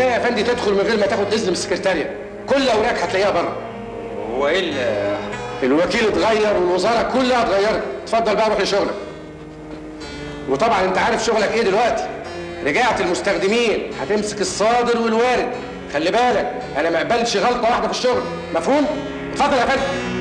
ازاي يا فندي تدخل من غير ما تاخد اذن من السكرتاريه كل اوراقك هتلاقيها بره هو ايه ال- الوكيل اتغير والوزاره كلها اتغيرت اتفضل بقى روح لشغلك وطبعا انت عارف شغلك ايه دلوقتي رجعت المستخدمين هتمسك الصادر والوارد خلي بالك انا ما اقبلش غلطه واحده في الشغل مفهوم اتفضل يا فندم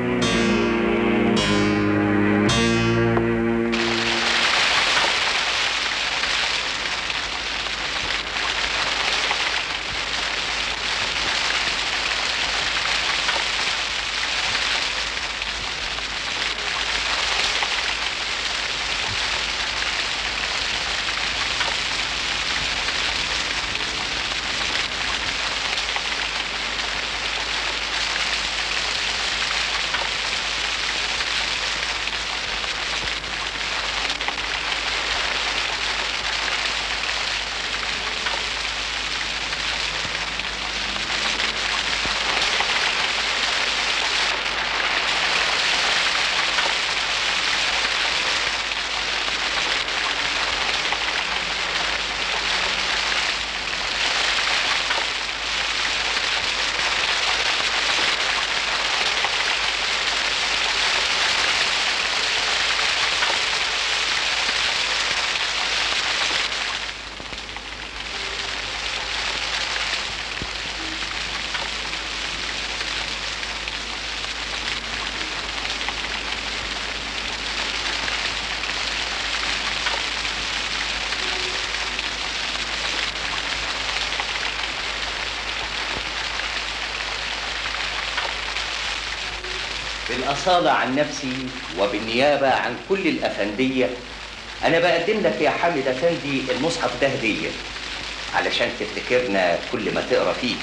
بالأصالة عن نفسي وبالنيابة عن كل الأفندية أنا بقدم لك يا حامد أفندي المصحف ده هدية علشان تفتكرنا كل ما تقرا فيه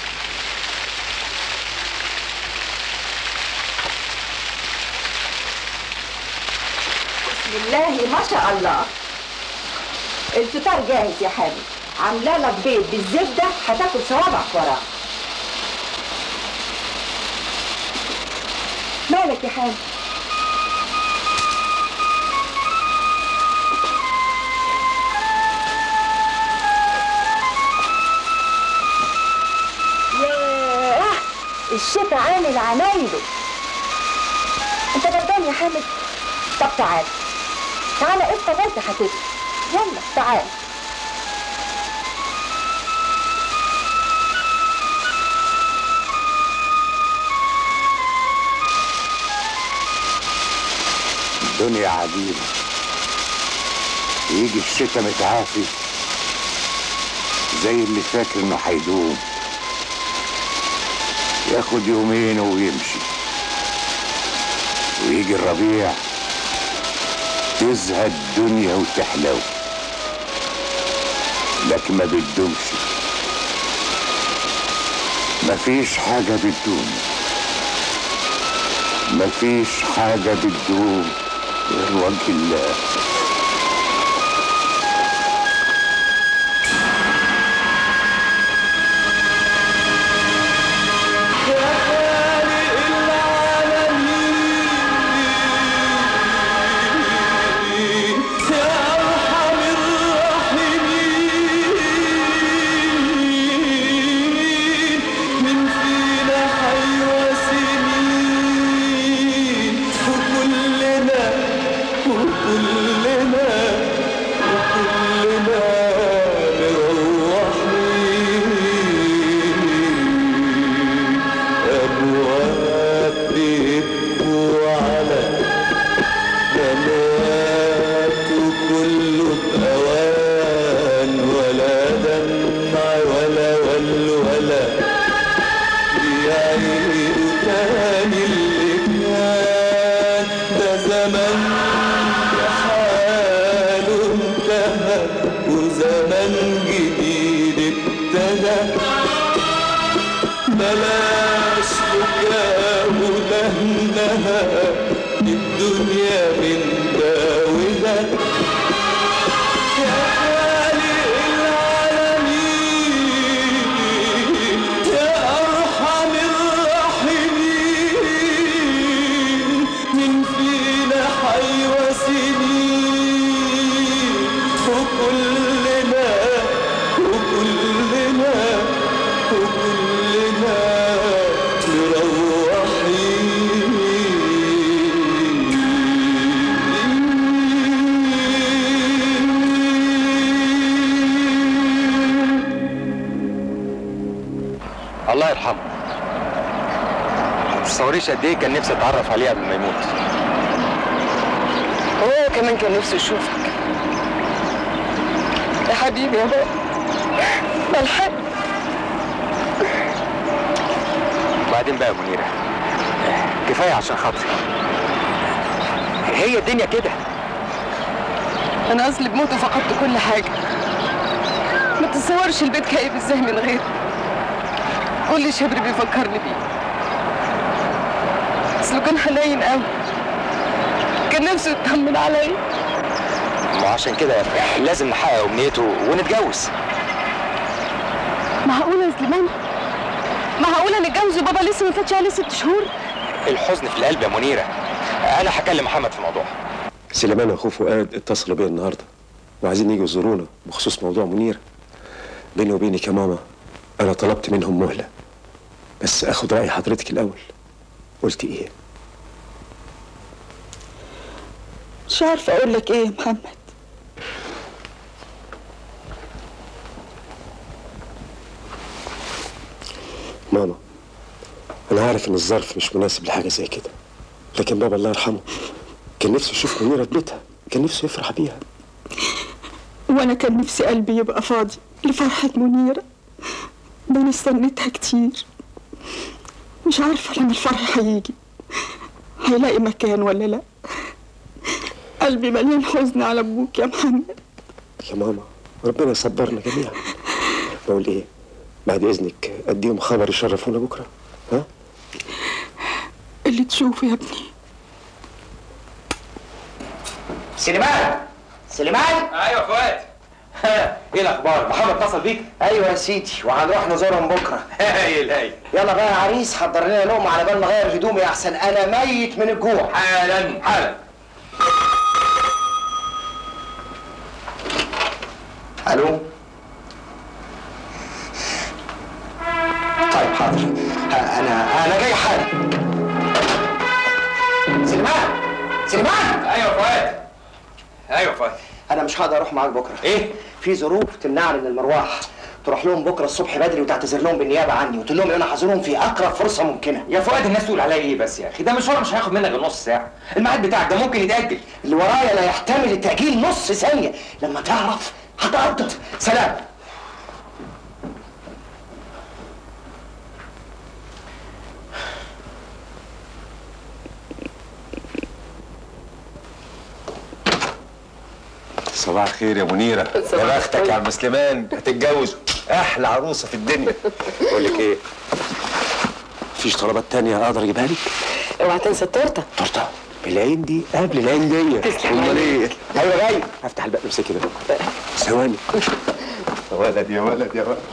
بسم الله ما شاء الله الفطار جاهز يا حامد عامله لك بيض بالزبده هتاكل صوابعك وراه مالك يا حامد ياه الشتاء عامل عمايله انت بردان يا حامد طب تعال تعال افطر وانت هتفطر يلا تعال الدنيا عجيبة يجي الشتاء متعافي زي اللي فاكر انه هيدوم ياخد يومين ويمشي ويجي الربيع تزهى الدنيا وتحلو لكن ما بتدومش مفيش حاجة بتدوم مفيش حاجة بتدوم غير وجه الله من فينا حيوة سنين وكلنا وكلنا وكلنا مروحين أبواب بيبكوا على بنات وكله بأوان ولا دمع ولا ول ولا بيعيدوا تاني اللي كان ده زمن حاله انتهى وزمن جديد ابتدى بلاش بكاء ودهنها الدنيا من ده وده يا خالق العالمين يا أرحم الراحمين من فينا حيوة سنين وكلنا وكلنا الله يرحمه ما تصوريش قد ايه كان نفسي اتعرف عليه قبل ما يموت هو كمان كان نفسه يشوفك يا حبيبي يا بابا ملحق وبعدين بقى يا منيره كفايه عشان خاطري هي الدنيا كده انا اصلي بموت وفقدت كل حاجه ما تتصورش البيت كئيب ازاي من غيره كل شبر بيفكرني بيه اصله كان حنين قوي كان نفسه يطمن عليا ما عشان كده لازم نحقق امنيته ونتجوز معقوله يا سليمان معقوله نتجوز وبابا لسه ما فاتش عليه ست شهور الحزن في القلب يا منيره انا هكلم محمد في الموضوع سليمان واخوه فؤاد اتصلوا بيا النهارده وعايزين يجوا يزورونا بخصوص موضوع منيره بيني وبينك يا ماما انا طلبت منهم مهله بس اخد راي حضرتك الاول قلت ايه مش عارفة أقول لك إيه يا محمد ماما انا عارف ان الظرف مش مناسب لحاجه زي كده لكن بابا الله يرحمه كان نفسه يشوف منيره في بيتها كان نفسه يفرح بيها وأنا كان نفسي قلبي يبقى فاضي لفرحة منيرة ده أنا استنيتها كتير مش عارفة لما الفرح هيجي هيلاقي مكان ولا لأ قلبي مليان حزن على أبوك يا محمد يا ماما ربنا يصبرنا جميعا بقول ايه بعد اذنك اديهم خبر يشرفونا بكره ها اللي تشوفه يا ابني سليمان سليمان ايوه فؤاد ايه الاخبار محمد اتصل بيك ايوه يا سيدي وهنروح نزورهم بكره هايل هايل يلا بقى يا عريس حضر لنا لقمه على بال ما اغير هدومي احسن انا ميت من الجوع حالا حالا الو طيب حاضر ه- انا انا جاي حالا سليمان سليمان ايوه فؤاد ايوه فؤاد انا مش هقدر اروح معاك بكره ايه في ظروف تمنعني من المروح تروح لهم بكره الصبح بدري وتعتذر لهم بالنيابه عني وتقول لهم ان انا حاضرهم في اقرب فرصه ممكنه يا فؤاد الناس تقول عليا ايه بس يا اخي ده مشوار مش هياخد منك غير نص ساعه الميعاد بتاعك ده ممكن يتاجل اللي ورايا لا يحتمل التاجيل نص ثانيه لما تعرف هتقدر سلام صباح الخير يا منيرة يا بختك يا عم سليمان هتتجوز أحلى عروسة في الدنيا بقول لك إيه مفيش طلبات تانية اقدر اجيبها لك اوعى تنسى التورته تورته بالعين دي قبل العين دي امال ايه ايوه جاي افتح الباب امسكي ده ثواني يا ولد يا ولد يا ولد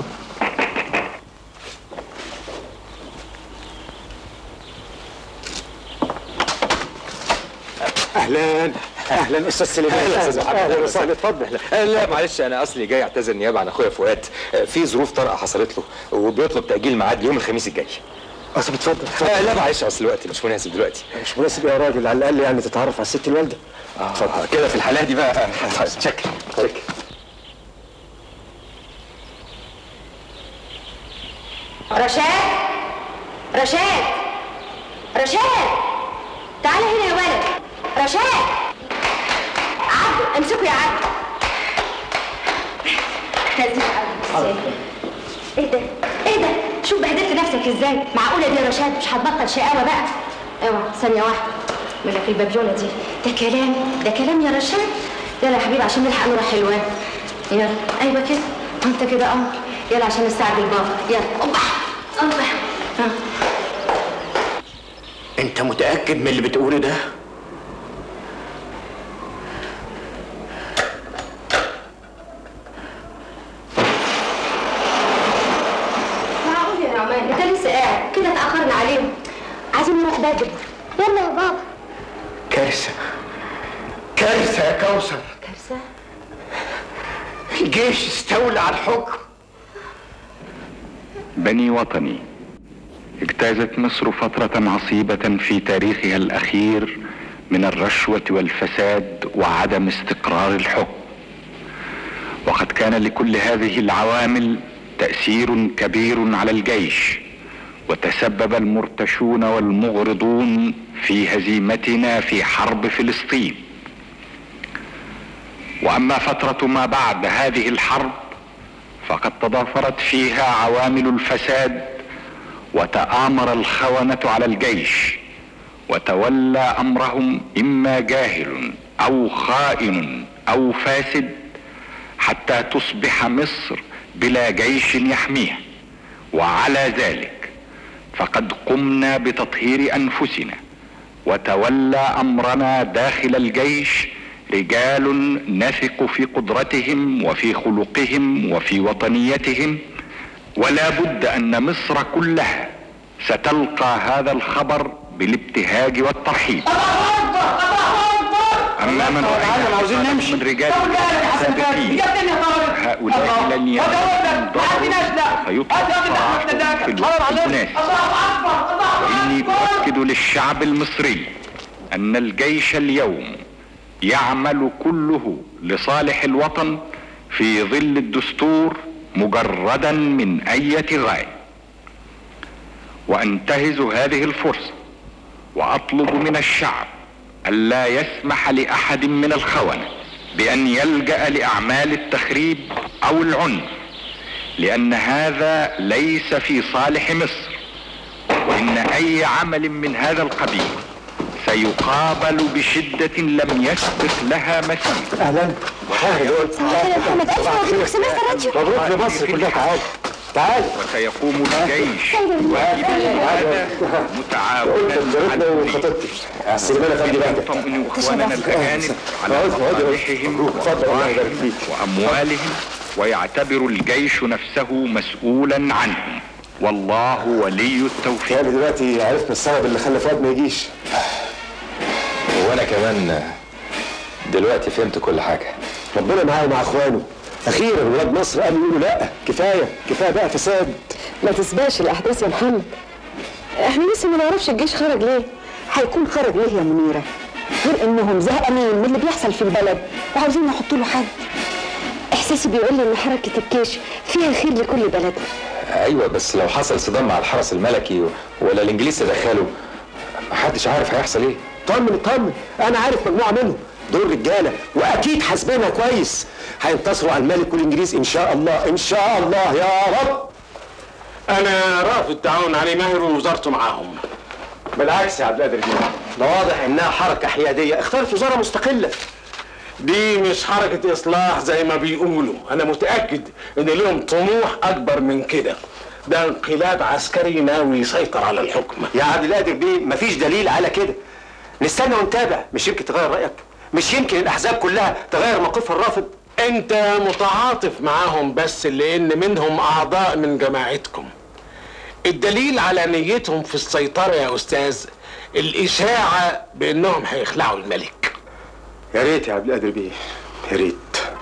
اهلا اهلا استاذ سليمان أهلا أستاذ محمد. اهلا وسهلا اتفضل آه، لا معلش انا اصلي جاي اعتذر نيابه عن اخويا فؤاد آه، في ظروف طارئه حصلت له وبيطلب تاجيل ميعاد يوم الخميس الجاي اصل اتفضل اتفضل آه، لا معلش اصل الوقت مش مناسب دلوقتي مش مناسب يا راجل على الاقل يعني تتعرف على الست الوالده اه كده في الحالات دي بقى شكل شكل رشاد رشاد رشاد تعالى هنا يا ولد رشاد عبد امسكوا يا عبد نزل عبد ايه ده ايه ده شوف بهدلت نفسك ازاي معقوله دي يا رشاد مش هتبطل شقاوه بقى اوعى ثانيه واحده من في البابيونه دي ده كلام ده كلام يا رشاد يلا يا حبيبي عشان نلحق نروح حلوان يلا ايوه كده انت كده قمر يلا عشان نستعجل بابا يلا اوبا اوبا ها. انت متاكد من اللي بتقوله ده معقول يا نعمان انت لسه قاعد كده اتاخرنا عليهم عايزين نروح بدري يلا يا بابا كارثه كارثه يا كوثر كارثه الجيش استولى على الحكم بني وطني اجتازت مصر فترة عصيبة في تاريخها الأخير من الرشوة والفساد وعدم استقرار الحكم وقد كان لكل هذه العوامل تأثير كبير على الجيش وتسبب المرتشون والمغرضون في هزيمتنا في حرب فلسطين واما فتره ما بعد هذه الحرب فقد تضافرت فيها عوامل الفساد وتامر الخونه على الجيش وتولى امرهم اما جاهل او خائن او فاسد حتى تصبح مصر بلا جيش يحميها وعلى ذلك فقد قمنا بتطهير انفسنا وتولى امرنا داخل الجيش رجال نثق في قدرتهم وفي خلقهم وفي وطنيتهم ولا بد ان مصر كلها ستلقى هذا الخبر بالابتهاج والترحيب اما من راينا من رجال السابقين هؤلاء لن ينالوا ضرر فيطلق سراحهم في الوقت المناسب واني اؤكد للشعب المصري ان الجيش اليوم يعمل كله لصالح الوطن في ظل الدستور مجردا من اية غاية وانتهز هذه الفرصة واطلب من الشعب الا يسمح لاحد من الخونة بان يلجأ لاعمال التخريب او العنف لان هذا ليس في صالح مصر وان اي عمل من هذا القبيل سيقابل بشدة لم يسبق لها مثيل اهلا محمد ألف مبروك سمعت راديو مبروك لمصر كلها تعال تعال وسيقوم الجيش بواجبه هذا متعاونا على وخطيبتي سليمان افندي بقى يطمئن اخواننا الاجانب على مصالحهم وافراحهم واموالهم ويعتبر الجيش نفسه مسؤولا عنهم والله ولي التوفيق يعني دلوقتي عرفنا السبب اللي خلى فؤاد ما يجيش وانا كمان دلوقتي فهمت كل حاجه ربنا معاه ومع اخوانه اخيرا ولاد مصر قالوا يقولوا لا كفايه كفايه بقى فساد ما تسبقش الاحداث يا محمد احنا لسه ما نعرفش الجيش خرج ليه هيكون خرج ليه يا منيرة غير انهم زهقانين من اللي بيحصل في البلد وعاوزين يحطوا له حد احساسي بيقول لي ان حركة الجيش فيها خير لكل بلد ايوه بس لو حصل صدام مع الحرس الملكي ولا الانجليز تدخلوا محدش عارف هيحصل ايه طمن طمن انا عارف مجموعه منهم دول رجاله واكيد حاسبينها كويس هينتصروا على الملك والانجليز ان شاء الله ان شاء الله يا رب انا رافض التعاون علي ماهر ووزارته معاهم بالعكس يا عبد القادر جدا ده واضح انها حركه حياديه اختارت وزاره مستقله دي مش حركة إصلاح زي ما بيقولوا أنا متأكد إن لهم طموح أكبر من كده ده انقلاب عسكري ناوي يسيطر على الحكم يا عبد القادر بيه مفيش دليل على كده نستنى ونتابع مش يمكن تغير رايك مش يمكن الاحزاب كلها تغير موقفها الرافض أنت متعاطف معاهم بس لأن منهم أعضاء من جماعتكم الدليل على نيتهم في السيطرة يا أستاذ الإشاعة بأنهم هيخلعوا الملك يا ريت يا عبد القادر بيه يا ريت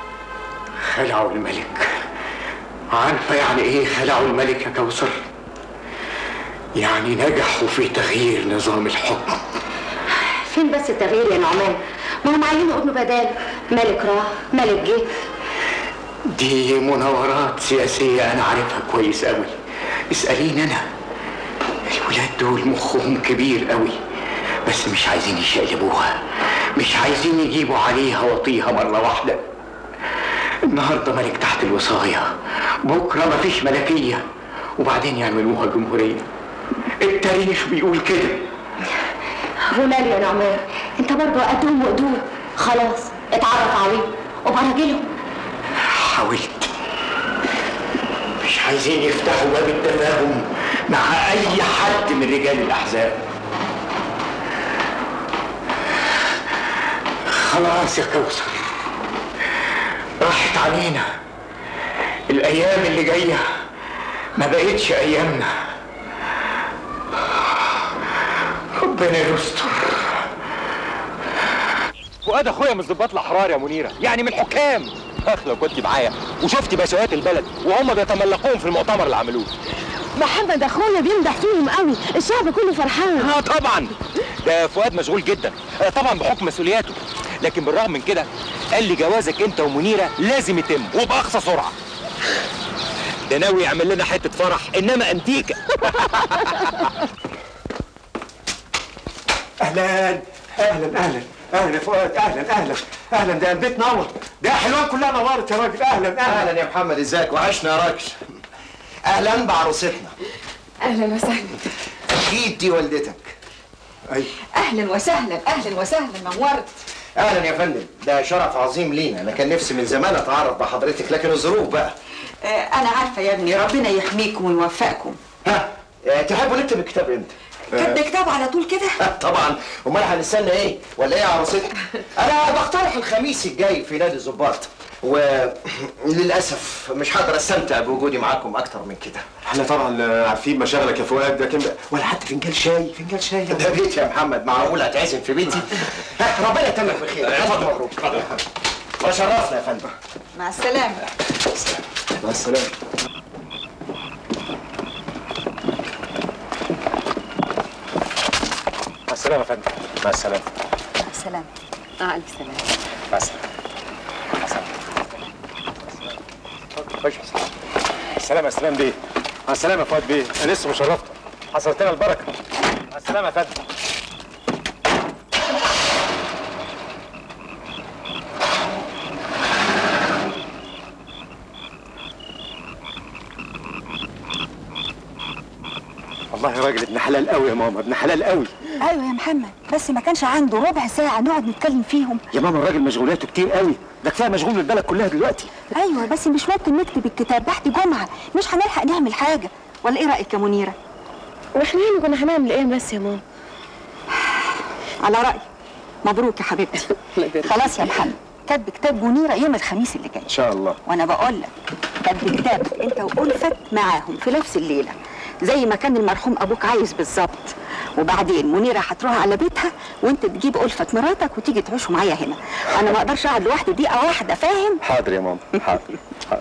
خلعوا الملك عارفة يعني ايه خلعوا الملك يا كوثر يعني نجحوا في تغيير نظام الحكم فين بس التغيير يا نعمان ما هم عايزين يقولوا بدال ملك راح ملك جه دي مناورات سياسية أنا عارفها كويس أوي اسأليني أنا الولاد دول مخهم كبير أوي بس مش عايزين يشقلبوها مش عايزين يجيبوا عليها وطيها مرة واحدة النهاردة ملك تحت الوصاية بكرة مفيش ملكية وبعدين يعملوها جمهورية التاريخ بيقول كده وماله يا نعمان انت برضه قدهم وقدود خلاص اتعرف عليه وبراجلهم حاولت مش عايزين يفتحوا باب التفاهم مع اي حد من رجال الاحزاب خلاص يا كوثر راحت علينا الايام اللي جايه ما بقتش ايامنا ربنا يستر فؤاد اخويا من ضباط الاحرار يا منيره يعني من الحكام اخ لو كنت معايا وشفت بشوات البلد وهم بيتملقوهم في المؤتمر اللي عملوه محمد اخويا بيمدح فيهم قوي الشعب كله فرحان اه طبعا ده فؤاد مشغول جدا آه طبعا بحكم مسؤولياته لكن بالرغم من كده قال لي جوازك انت ومنيره لازم يتم وباقصى سرعه ده ناوي يعمل لنا حته فرح انما انتيكه اهلا اهلا اهلا اهلا يا فؤاد اهلا اهلا اهلا ده البيت نور ده حلوان كلها نورت يا راجل اهلا اهلا اهلا يا محمد ازيك وحشنا يا راجل اهلا بعروستنا اهلا وسهلا اكيد دي والدتك اهلا وسهلا اهلا وسهلا نورت اهلا يا فندم ده شرف عظيم لينا انا كان نفسي من زمان اتعرف بحضرتك لكن الظروف بقى آه انا عارفه يا ابني ربنا يحميكم ويوفقكم ها آه، تحبوا نكتب الكتاب امتى كاتب كتاب على طول كده طبعا امال هنستنى ايه ولا ايه يا عروستنا انا بقترح الخميس الجاي في نادي الظباط وللاسف مش هقدر استمتع بوجودي معاكم اكتر من كده احنا طبعا عارفين مشاغلك يا فؤاد لكن ولا حتى فنجان شاي فنجان شاي ده بيتي يا محمد معقول هتعزم في بيتي ها، ربنا يتمك بخير اتفضل مبروك وشرفنا يا فندم مع السلامه مع السلامه مع السلامه يا فندم مع السلامه مع السلامه اه الف سلامه مع السلامه مع السلامه خش السلامة يا سلام بيه مع السلامة يا فؤاد بيه أنا لسه مشرفت حصلت لنا البركة مع السلامة يا فندم والله يا راجل ابن حلال قوي يا ماما ابن حلال قوي ايوه يا محمد بس ما كانش عنده ربع ساعه نقعد نتكلم فيهم يا ماما الراجل مشغولاته كتير قوي ده كفايه مشغول من البلد كلها دلوقتي ايوه بس مش ممكن نكتب الكتاب بعد جمعه مش هنلحق نعمل حاجه ولا ايه رايك يا منيره واحنا يعني كنا هنعمل ايه بس يا ماما على رايي مبروك يا حبيبتي خلاص يا محمد كاتب كتاب منيره يوم الخميس اللي جاي ان شاء الله وانا بقول لك كاتب كتابك انت والفت معاهم في نفس الليله زي ما كان المرحوم ابوك عايز بالظبط وبعدين منيره هتروح على بيتها وانت تجيب ألفت مراتك وتيجي تعيشوا معايا هنا انا ما اقدرش اقعد لوحدي دقيقه واحده فاهم حاضر يا ماما حاضر حاضر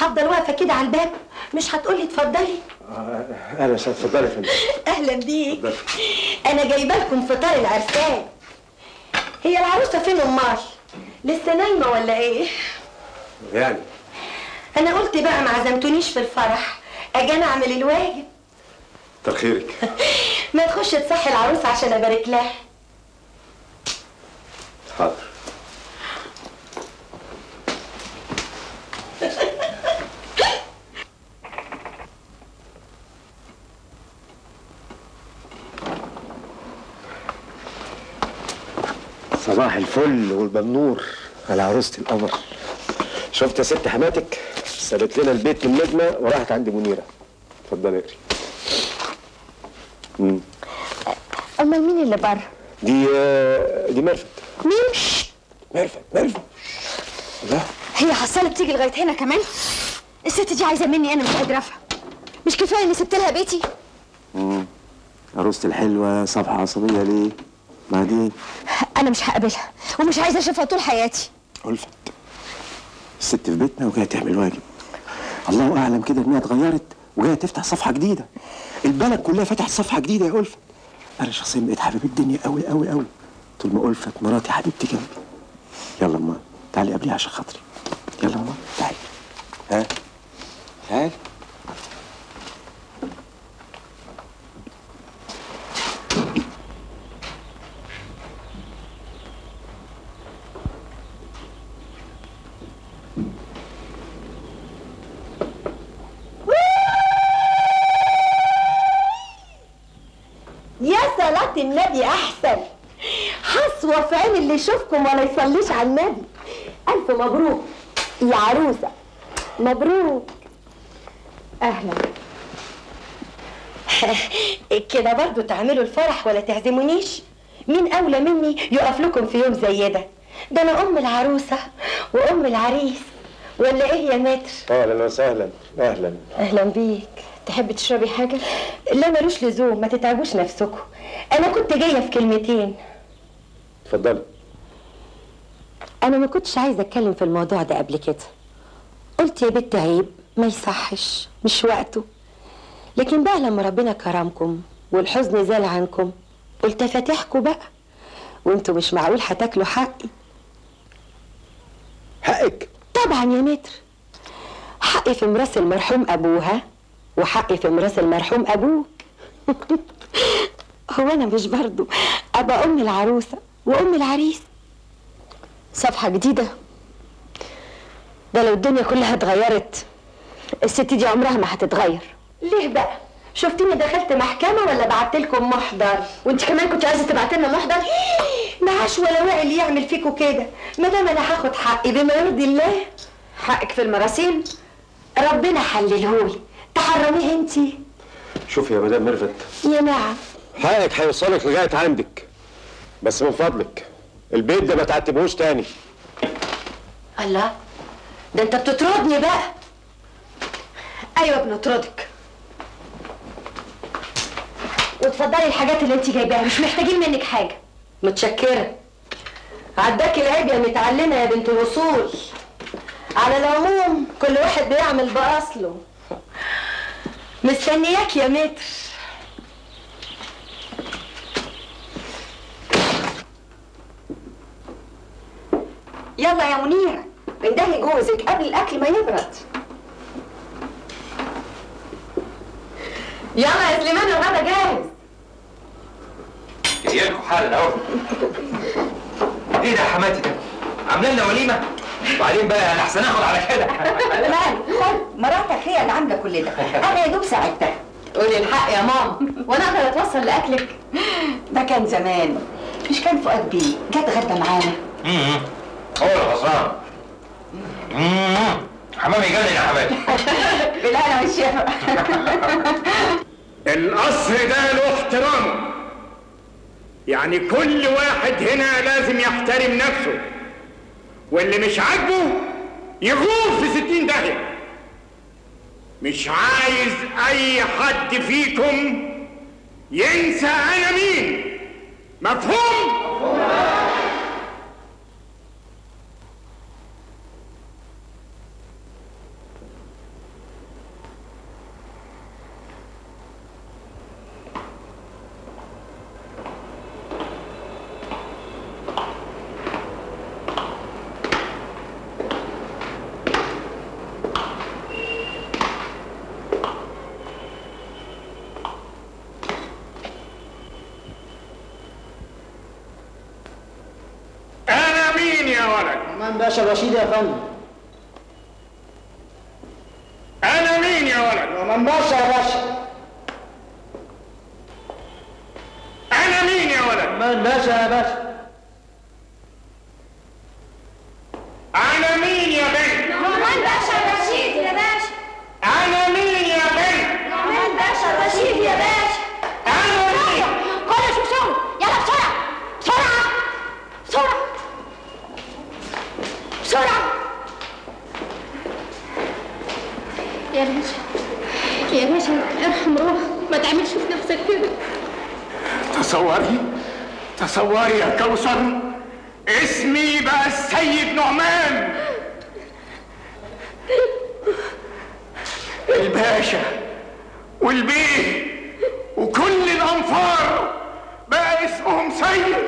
هفضل واقفه كده على الباب مش هتقولي اتفضلي اهلا وسهلا اتفضلي يا فندم اهلا بيك انا جايبه لكم فطار العرسان هي العروسه فين امال لسه نايمه ولا ايه يعني انا قلت بقى ما عزمتونيش في الفرح اجي انا اعمل الواجب كتر خيرك ما تخش تصحي العروسه عشان ابارك لها حاضر صباح الفل والبنور على عروسة القمر شفت يا ست حماتك سابت لنا البيت من نجمة وراحت عند منيرة اتفضلي اقري مم. امال مين اللي بره دي آه، دي مرفت مين مرفت مرفت لا هي حصلت تيجي لغايه هنا كمان الست دي عايزه مني انا مش قادره افهم مش كفايه اني سبت لها بيتي مم. عروستي الحلوة صفحة عصبية ليه؟ بعدين انا مش هقابلها ومش عايزه اشوفها طول حياتي ألفت الست في بيتنا وجاية تعمل واجب الله أعلم كده إنها اتغيرت وجاية تفتح صفحة جديدة البلد كلها فتحت صفحة جديدة يا ألفت أنا شخصيا بقيت حبيب الدنيا أوي أوي أوي طول ما ألفت مراتي حبيبتي جنبي يلا أما تعالي قبليها عشان خاطري يلا أما تعالي ها تعالي يا صلاة النبي أحسن حسوة في عين اللي يشوفكم ولا يصليش على النبي ألف مبروك يا عروسة مبروك أهلا كده برضو تعملوا الفرح ولا تعزمونيش مين أولى مني يقف لكم في يوم زي ده ده أنا أم العروسة وأم العريس ولا إيه يا متر أهلا وسهلا أهلا اهلا بيك تحب تشربي حاجه لا ملوش لزوم ما تتعبوش نفسكم انا كنت جايه في كلمتين اتفضلي انا ما كنتش عايزه اتكلم في الموضوع ده قبل كده قلت يا بنت عيب ما يصحش مش وقته لكن بقى لما ربنا كرمكم والحزن زال عنكم قلت فاتحكوا بقى وانتوا مش معقول هتاكلوا حقي حقك طبعا يا متر حقي في ميراث المرحوم ابوها وحقي في ميراث المرحوم ابوك هو انا مش برضو ابقى ام العروسه وام العريس صفحه جديده ده لو الدنيا كلها اتغيرت الست دي عمرها ما هتتغير ليه بقى شفتيني دخلت محكمة ولا بعت لكم محضر؟ وانت كمان كنت عايزة تبعت لنا محضر؟ معاش ولا واعي اللي يعمل فيكوا كده، ما دام انا هاخد حقي بما يرضي الله. حقك في المراسيل؟ ربنا حللهولي، تحرميه انتي؟ شوفي يا مدام ميرفت يا نعم حقك هيوصلك لغاية عندك بس من فضلك البيت ده ما تعتبهوش تاني الله ده انت بتطردني بقى ايوه بنطردك وتفضلي الحاجات اللي انت جايباها مش محتاجين منك حاجه متشكره عداكي العيب يا متعلمه يا بنت الوصول على العموم كل واحد بيعمل باصله مستنياك يا متر يلا يا منيرة اندهي جوزك قبل الاكل ما يبرد يلا يا سليمان الغدا جاهز جاي لكم حالا اهو ايه ده يا حماتي ده؟ عامله لنا وليمه؟ وبعدين بقى انا احسن اخد على كده مال خد مراتك هي اللي عامله كل ده انا يا دوب ساعدتها قولي الحق يا ماما وانا اقدر اتوصل لاكلك ده كان زمان مش كان فؤاد بيه جت غدا معانا امم هو اللي خسران امم حمامي يجنن يا حماتي بالهنا والشفا القصر ده له احترامه يعني كل واحد هنا لازم يحترم نفسه واللي مش عاجبه يغور في ستين داهية مش عايز اي حد فيكم ينسى انا مين مفهوم نعمان باشا رشيد يا فندم انا مين يا ولد نعمان باشا يا باشا انا مين يا ولد نعمان باشا يا باشا انا مين يا بنت نعمان باشا رشيد يا باشا انا مين يا بنت نعمان باشا رشيد يا باشا انا مين كل شو شو يلا بسرعة بسرعة بسرعة بسرعة يا باشا يا باشا ارحم روح ما تعملش في نفسك كده تصوري تصوري يا كوثر اسمي بقى السيد نعمان الباشا والبيه وكل الانفار بقى اسمهم سيد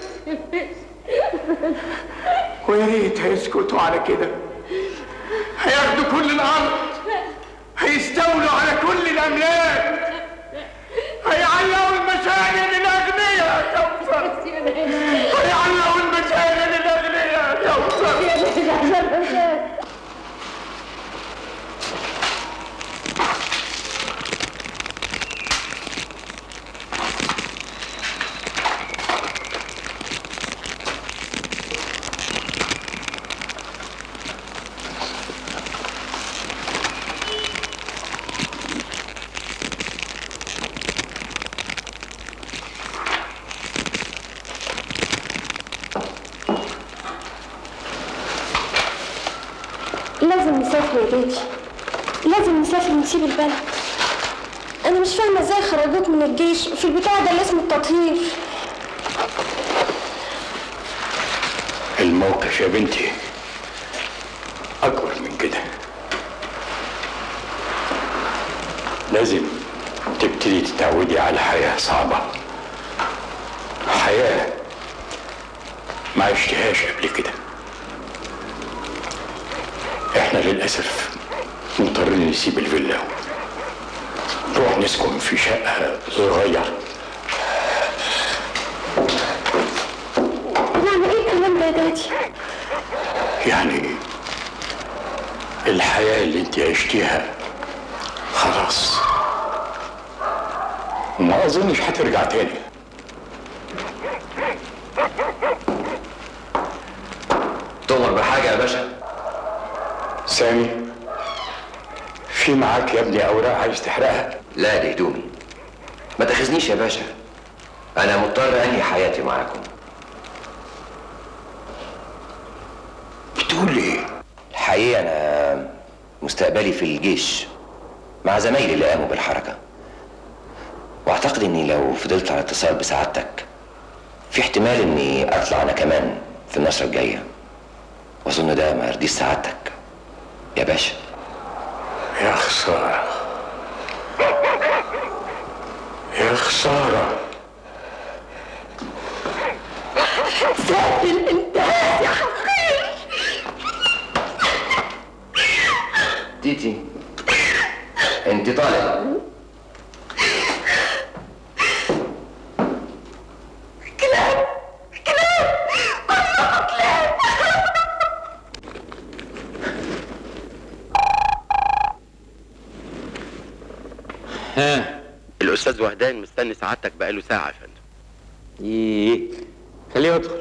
ويا ريت هيسكتوا على كده هياخدوا كل الارض هيستولوا على كل الاملاك هيعلقوا المساجد للاغنياء يا كوثر هيعلقوا المساجد للاغنياء يا كوثر لازم نسافر يا جدي لازم نسافر نسيب البلد انا مش فاهمه ازاي خرجوك من الجيش في البتاع ده اللي اسمه التطهير الموقف يا بنتي أكبر من كده لازم تبتدي تتعودي على حياة صعبة حياة ما عشتهاش قبل كده احنا للأسف مضطرين نسيب الفيلا نروح نسكن في شقة صغير يعني ايه الكلام ده يا دادي يعني الحياة اللي انت عشتيها خلاص وما اظنش هترجع تاني تؤمر بحاجة يا باشا سامي في معاك يا ابني اوراق عايز تحرقها لا دي هدومي ما تاخذنيش يا باشا انا مضطر انهي حياتي معاكم بتقول ايه الحقيقة انا مستقبلي في الجيش مع زمايلي اللي قاموا بالحركة واعتقد اني لو فضلت على اتصال بسعادتك في احتمال اني اطلع انا كمان في النشرة الجاية واظن ده ما يرضيش سعادتك يا باشا يا خسارة يا خسارة سافر الانتهاز يا حقير تيتي انت طالع كلاب كلاب كلكم كلاب ها الاستاذ وهدان مستني سعادتك بقاله ساعه يا فندم ايه خليه يدخل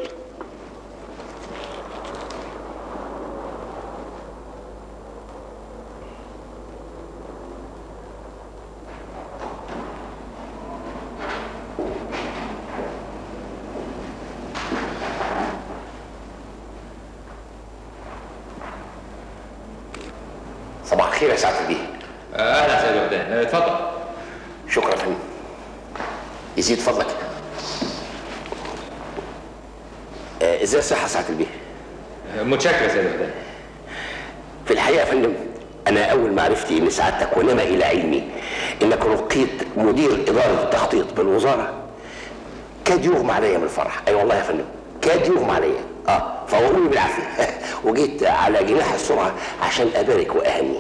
صباح الخير يا سعادة البيه اهلا سيد وهدان اتفضل شكرا يا فندم يزيد فضلك آه، ازاي الصحة سعادة البيه متشكر يا سيد وهدان في الحقيقة يا فندم أنا أول ما عرفت إن سعادتك ونما إلى علمي إنك رقيت مدير إدارة التخطيط بالوزارة كاد يغمى عليا من الفرح أي والله يا فندم كاد يغمى عليا اه فوروني بالعافية وجيت على جناح السرعة عشان أبارك وأهني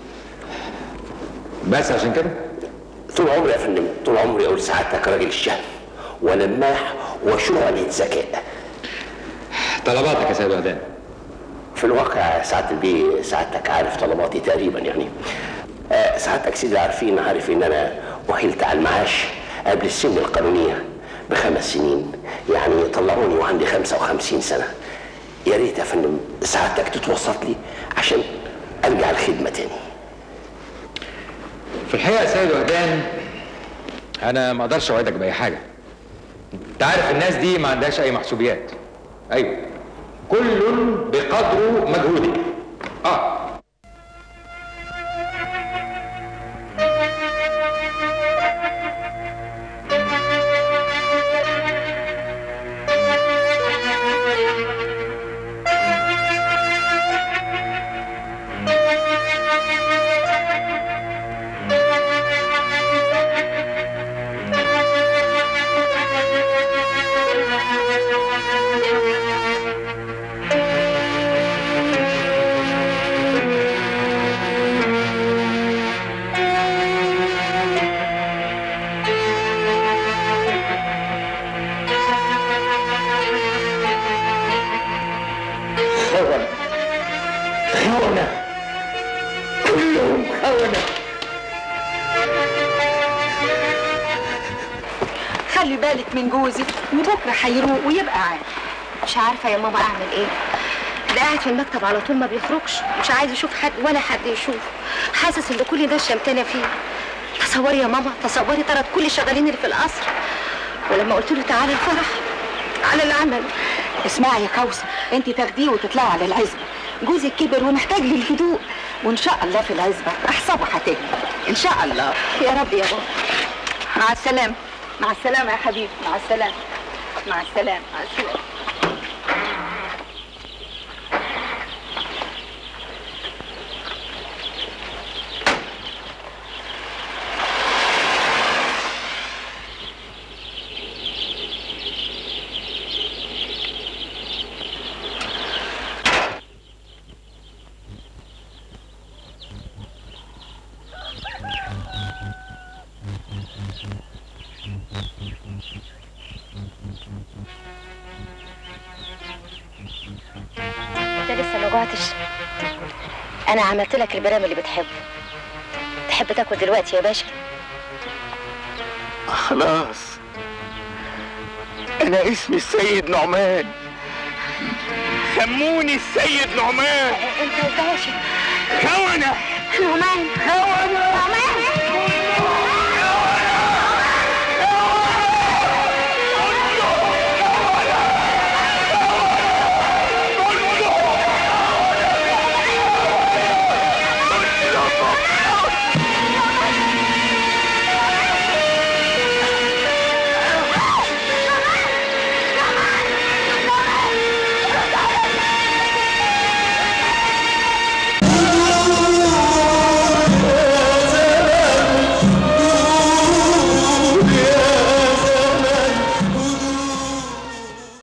بس عشان كده طول عمري يا فندم طول عمري أقول سعادتك راجل الشهم ولماح وشعلة ذكاء طلباتك يا سيد وهدان في الواقع سعادة البيه سعادتك عارف طلباتي تقريبا يعني آه، سعادتك سيدي عارفين عارف ان انا وكلت على المعاش قبل السن القانونية بخمس سنين يعني طلعوني وعندي 55 سنة يا ريت يا فندم سعادتك تتوسط لي عشان ارجع الخدمة تاني في الحقيقه يا سيد وهدان انا ما اقدرش اوعدك باي حاجه انت عارف الناس دي ما عندهاش اي محسوبيات ايوه كل بقدر مجهوده اه خونة خونة كلهم خونة خلي بالك من جوزك وبكره هيروق ويبقى عارف مش عارفه يا ماما اعمل ايه ده قاعد في المكتب على طول ما بيخرجش مش عايز يشوف حد ولا حد يشوفه حاسس ان كل ده الشمتانه فيه تصوري يا ماما تصوري طرد كل الشغالين اللي في القصر ولما قلت له تعالى الفرح على العمل اسمعي يا كوثر انت تاخديه وتطلعي على العزبه جوزك كبر ومحتاج للهدوء وان شاء الله في العزبه احسابه هتهدى ان شاء الله يا رب يا بابا مع السلامه مع السلامه يا حبيبي مع السلامه مع السلامه مع السلامه انت لسه ما جوعتش انا عملت لك البرام اللي بتحبه تحب تاكل دلوقتي يا باشا خلاص انا اسمي السيد نعمان سموني السيد نعمان انت الباشا خونة نعمان خونة نعمان